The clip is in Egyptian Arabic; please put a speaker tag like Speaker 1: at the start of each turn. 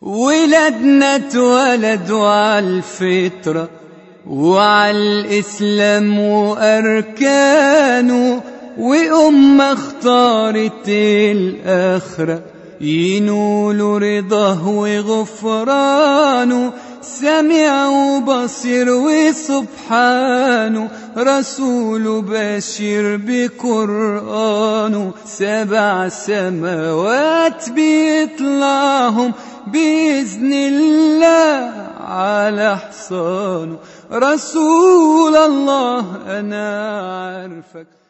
Speaker 1: ولادنا اتولدوا على الفطرة وعلى الإسلام وأركانه وأمة اختارت الآخرة ينولوا رضاه وغفرانه سميع وبصير وسبحانه رسول بشير بقرآنه سبع سماوات بيطلعهم بإذن الله على حصانه رسول الله أنا عارفك